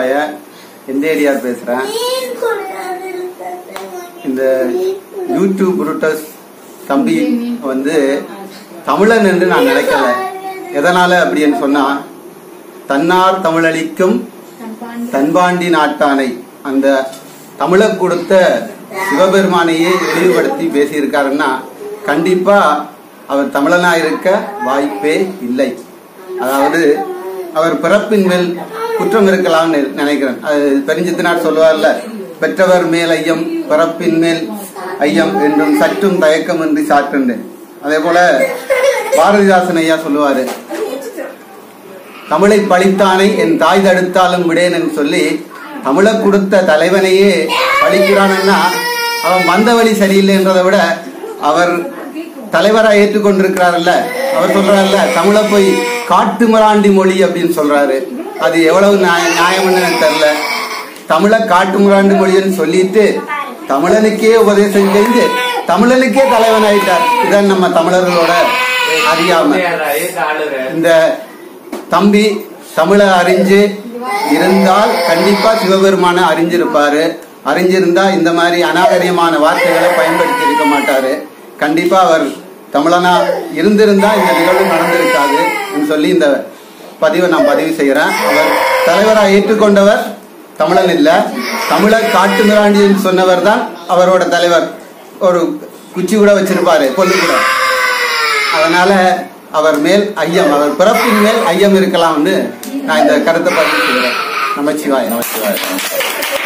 நமச்சிவாய எந்த ஏரியார் பேசுறேன் இந்த யூடியூப் ரூட்டர்ஸ் தம்பி வந்து தமிழன் என்று நான் நினைக்கல எதனால அப்படின்னு சொன்னா தன்னார் தமிழளிக்கும் தன்பாண்டி நாட்டானை அந்த தமிழர் கொடுத்த சிவபெருமானையே இழிவுபடுத்தி பேசியிருக்காருன்னா கண்டிப்பா அவர் தமிழனா இருக்க வாய்ப்பே இல்லை அதாவது அவர் பிறப்பின் மேல் குற்றம் இருக்கலாம்னு நினைக்கிறேன் அது பெருஞ்சித்தினார் சொல்லுவார்ல பெற்றவர் மேல் ஐயம் பிறப்பின் மேல் ஐயம் என்றும் சற்றும் தயக்கமின்றி சாற்றுண்டு அதே போல பாரதிதாசன் ஐயா சொல்லுவாரு தமிழை பழித்தானை என் தாய் தடுத்தாலும் விடேன் என்று சொல்லி தமிழை கொடுத்த தலைவனையே பழிக்கிறான்னா அவன் வந்த வழி சரியில்லைன்றதை விட அவர் தலைவரா ஏற்றுக்கொண்டிருக்கிறார்ல அவர் சொல்றாருல்ல தமிழை போய் காட்டு மிராண்டி மொழி அப்படின்னு சொல்றாரு அது எவ்வளவு நியாய- நியாயம்னு எனக்கு தெரியல தமிழை காட்டு மிராண்டி மொழின்னு சொல்லிட்டு தமிழனுக்கே உபதேசம் செஞ்சு தமிழனுக்கே தலைவன் ஆயிட்டார் இதான் நம்ம தமிழர்களோட அறியாமை இந்த தம்பி தமிழை அறிஞ்சு இருந்தால் கண்டிப்பா சிவபெருமான அறிஞ்சிருப்பாரு அறிஞ்சிருந்தா இந்த மாதிரி அநாகரியமான வார்த்தைகளை பயன்படுத்தி இருக்க மாட்டாரு கண்டிப்பா அவர் தமிழனா இருந்திருந்தா இந்த நிகழ்வு நடந்திருக்காது என்று சொல்லி இந்த பதிவை நான் பதிவு செய்கிறேன் அவர் தலைவராக ஏற்றுக்கொண்டவர் தமிழன் இல்ல தமிழர் காட்டு மிராண்டின்னு சொன்னவர் தான் அவரோட தலைவர் ஒரு குச்சி கூட வச்சிருப்பாரு கொல்லு கூட அதனால அவர் மேல் ஐயம் அவர் பிறப்பின் மேல் ஐயம் இருக்கலாம்னு நான் இந்த கருத்தை பதிவு செய்கிறேன் நமச்சிவாய் நமச்சிவாய்